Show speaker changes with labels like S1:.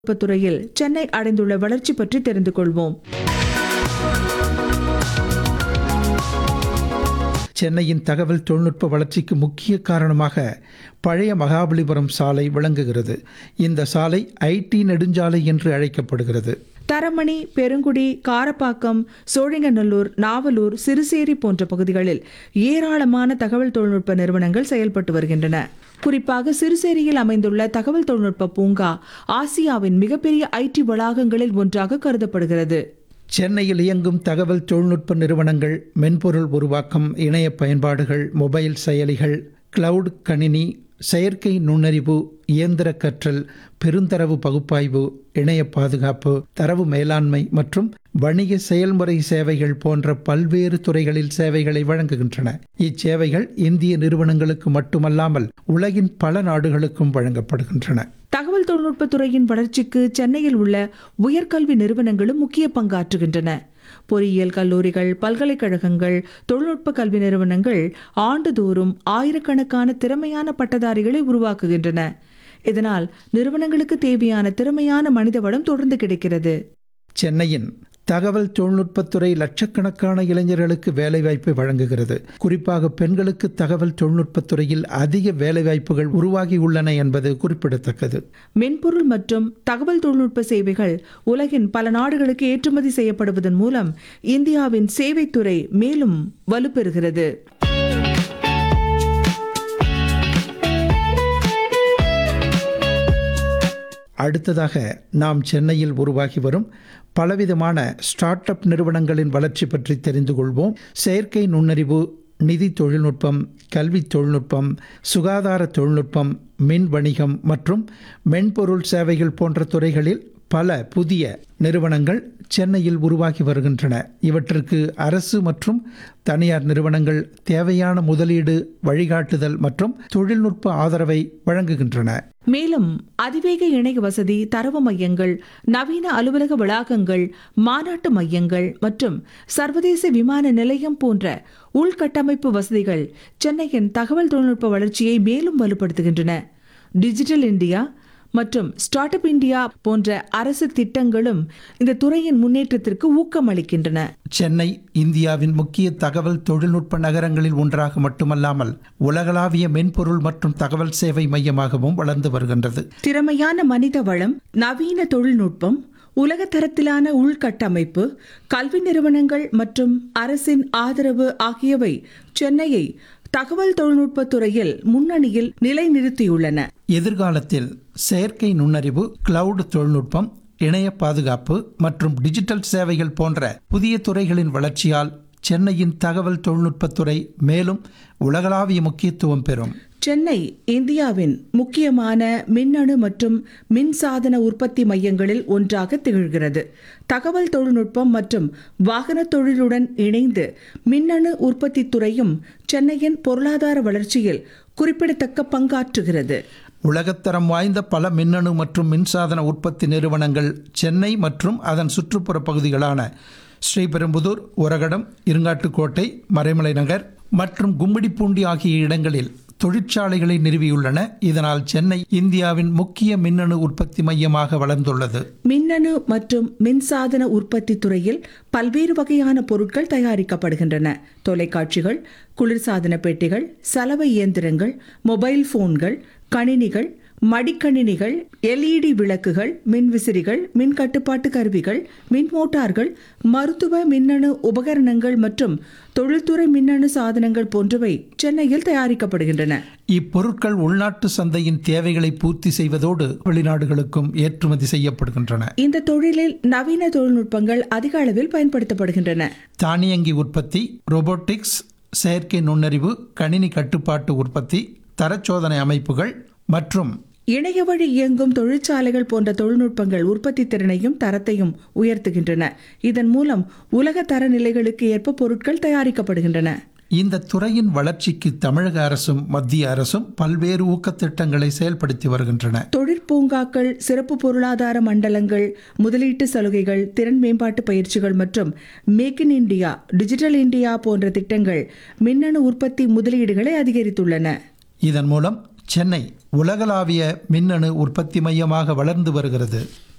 S1: துறையில் சென்னை அடைந்துள்ள வளர்ச்சி பற்றி தெரிந்து கொள்வோம்
S2: சென்னையின் தகவல் தொழில்நுட்ப வளர்ச்சிக்கு முக்கிய காரணமாக பழைய மகாபலிபுரம் சாலை விளங்குகிறது இந்த சாலை ஐடி நெடுஞ்சாலை என்று அழைக்கப்படுகிறது
S1: தரமணி பெருங்குடி காரப்பாக்கம் சோழிங்கநல்லூர் நாவலூர் சிறுசேரி போன்ற பகுதிகளில் ஏராளமான தகவல் தொழில்நுட்ப நிறுவனங்கள் செயல்பட்டு வருகின்றன குறிப்பாக சிறுசேரியில் அமைந்துள்ள தகவல் தொழில்நுட்ப பூங்கா ஆசியாவின் மிகப்பெரிய ஐடி வளாகங்களில் ஒன்றாக கருதப்படுகிறது
S2: சென்னையில் இயங்கும் தகவல் தொழில்நுட்ப நிறுவனங்கள் மென்பொருள் உருவாக்கம் இணைய பயன்பாடுகள் மொபைல் செயலிகள் கிளவுட் கணினி செயற்கை நுண்ணறிவு இயந்திர கற்றல் பெருந்தரவு பகுப்பாய்வு இணைய பாதுகாப்பு தரவு மேலாண்மை மற்றும் வணிக செயல்முறை சேவைகள் போன்ற பல்வேறு துறைகளில் சேவைகளை வழங்குகின்றன இச்சேவைகள் இந்திய நிறுவனங்களுக்கு மட்டுமல்லாமல் உலகின் பல நாடுகளுக்கும் வழங்கப்படுகின்றன
S1: தகவல் தொழில்நுட்பத் துறையின் வளர்ச்சிக்கு சென்னையில் உள்ள உயர்கல்வி நிறுவனங்களும் முக்கிய பங்காற்றுகின்றன பொறியியல் கல்லூரிகள் பல்கலைக்கழகங்கள் தொழில்நுட்ப கல்வி நிறுவனங்கள் ஆண்டுதோறும் ஆயிரக்கணக்கான திறமையான பட்டதாரிகளை உருவாக்குகின்றன இதனால் நிறுவனங்களுக்கு தேவையான திறமையான மனித வளம் தொடர்ந்து கிடைக்கிறது
S2: சென்னையின் தகவல் தொழில்நுட்பத்துறை லட்சக்கணக்கான இளைஞர்களுக்கு வேலைவாய்ப்பை வழங்குகிறது குறிப்பாக பெண்களுக்கு தகவல் தொழில்நுட்பத்துறையில் அதிக வேலைவாய்ப்புகள் உருவாகியுள்ளன என்பது குறிப்பிடத்தக்கது
S1: மென்பொருள் மற்றும் தகவல் தொழில்நுட்ப சேவைகள் உலகின் பல நாடுகளுக்கு ஏற்றுமதி செய்யப்படுவதன் மூலம் இந்தியாவின் சேவைத்துறை மேலும் வலுப்பெறுகிறது
S2: அடுத்ததாக நாம் சென்னையில் உருவாகி வரும் பலவிதமான ஸ்டார்ட் அப் நிறுவனங்களின் வளர்ச்சி பற்றி தெரிந்து கொள்வோம் செயற்கை நுண்ணறிவு நிதி தொழில்நுட்பம் கல்வி தொழில்நுட்பம் சுகாதார தொழில்நுட்பம் மின் வணிகம் மற்றும் மென்பொருள் சேவைகள் போன்ற துறைகளில் பல புதிய நிறுவனங்கள் சென்னையில் உருவாகி வருகின்றன இவற்றிற்கு அரசு மற்றும் தனியார் நிறுவனங்கள் தேவையான முதலீடு வழிகாட்டுதல் மற்றும் தொழில்நுட்ப ஆதரவை வழங்குகின்றன
S1: மேலும் அதிவேக இணைய வசதி தரவு மையங்கள் நவீன அலுவலக வளாகங்கள் மாநாட்டு மையங்கள் மற்றும் சர்வதேச விமான நிலையம் போன்ற உள்கட்டமைப்பு வசதிகள் சென்னையின் தகவல் தொழில்நுட்ப வளர்ச்சியை மேலும் வலுப்படுத்துகின்றன டிஜிட்டல் இந்தியா மற்றும் ஸ்டார்ட் அப் இந்தியா போன்ற அரசு திட்டங்களும் இந்த துறையின் முன்னேற்றத்திற்கு ஊக்கமளிக்கின்றன
S2: சென்னை இந்தியாவின் முக்கிய தகவல் தொழில்நுட்ப நகரங்களில் ஒன்றாக மட்டுமல்லாமல் உலகளாவிய மென்பொருள் மற்றும் தகவல் சேவை மையமாகவும் வளர்ந்து வருகின்றது
S1: திறமையான மனித வளம் நவீன தொழில்நுட்பம் உலகத்தரத்திலான உள்கட்டமைப்பு கல்வி நிறுவனங்கள் மற்றும் அரசின் ஆதரவு ஆகியவை சென்னையை தகவல் தொழில்நுட்பத் துறையில் முன்னணியில் நிலைநிறுத்தியுள்ளன
S2: எதிர்காலத்தில் செயற்கை நுண்ணறிவு கிளவுட் தொழில்நுட்பம் இணைய பாதுகாப்பு மற்றும் டிஜிட்டல் சேவைகள் போன்ற புதிய துறைகளின் வளர்ச்சியால் சென்னையின் தகவல் தொழில்நுட்பத்துறை மேலும் உலகளாவிய முக்கியத்துவம் பெறும்
S1: சென்னை இந்தியாவின் முக்கியமான மின்னணு மற்றும் மின்சாதன உற்பத்தி மையங்களில் ஒன்றாக திகழ்கிறது தகவல் தொழில்நுட்பம் மற்றும் வாகன தொழிலுடன் இணைந்து மின்னணு உற்பத்தி துறையும் சென்னையின் பொருளாதார வளர்ச்சியில் குறிப்பிடத்தக்க பங்காற்றுகிறது
S2: உலகத்தரம் வாய்ந்த பல மின்னணு மற்றும் மின்சாதன உற்பத்தி நிறுவனங்கள் சென்னை மற்றும் அதன் சுற்றுப்புற பகுதிகளான ஸ்ரீபெரும்புதூர் உரகடம் இருங்காட்டுக்கோட்டை மறைமலை நகர் மற்றும் கும்மிடிப்பூண்டி ஆகிய இடங்களில் தொழிற்சாலைகளை நிறுவியுள்ளன இதனால் சென்னை இந்தியாவின் முக்கிய மின்னணு உற்பத்தி மையமாக வளர்ந்துள்ளது
S1: மின்னணு மற்றும் மின்சாதன உற்பத்தி துறையில் பல்வேறு வகையான பொருட்கள் தயாரிக்கப்படுகின்றன தொலைக்காட்சிகள் குளிர்சாதன பெட்டிகள் சலவை இயந்திரங்கள் மொபைல் போன்கள் கணினிகள் மடிக்கணினிகள் எல்இடி விளக்குகள் மின்விசிறிகள் மின் கட்டுப்பாட்டு கருவிகள் மின் மோட்டார்கள் மருத்துவ மின்னணு உபகரணங்கள் மற்றும் தொழில்துறை மின்னணு சாதனங்கள் போன்றவை சென்னையில் தயாரிக்கப்படுகின்றன
S2: இப்பொருட்கள் உள்நாட்டு சந்தையின் தேவைகளை பூர்த்தி செய்வதோடு வெளிநாடுகளுக்கும் ஏற்றுமதி செய்யப்படுகின்றன
S1: இந்த தொழிலில் நவீன தொழில்நுட்பங்கள் அதிக அளவில் பயன்படுத்தப்படுகின்றன
S2: தானியங்கி உற்பத்தி ரோபோட்டிக்ஸ் செயற்கை நுண்ணறிவு கணினி கட்டுப்பாட்டு உற்பத்தி தரச்சோதனை அமைப்புகள் மற்றும்
S1: இணைய வழி இயங்கும் தொழிற்சாலைகள் போன்ற தொழில்நுட்பங்கள் உற்பத்தி திறனையும் தரத்தையும் உயர்த்துகின்றன இதன் மூலம் உலக தரநிலைகளுக்கு ஏற்ப பொருட்கள் தயாரிக்கப்படுகின்றன
S2: இந்த துறையின் வளர்ச்சிக்கு தமிழக அரசும் மத்திய அரசும் பல்வேறு ஊக்கத்திட்டங்களை செயல்படுத்தி வருகின்றன
S1: தொழிற்பூங்காக்கள் சிறப்பு பொருளாதார மண்டலங்கள் முதலீட்டு சலுகைகள் திறன் மேம்பாட்டு பயிற்சிகள் மற்றும் make in India digital India போன்ற திட்டங்கள் மின்னணு உற்பத்தி முதலீடுகளை அதிகரித்துள்ளன
S2: இதன் மூலம் சென்னை உலகளாவிய மின்னணு உற்பத்தி மையமாக வளர்ந்து வருகிறது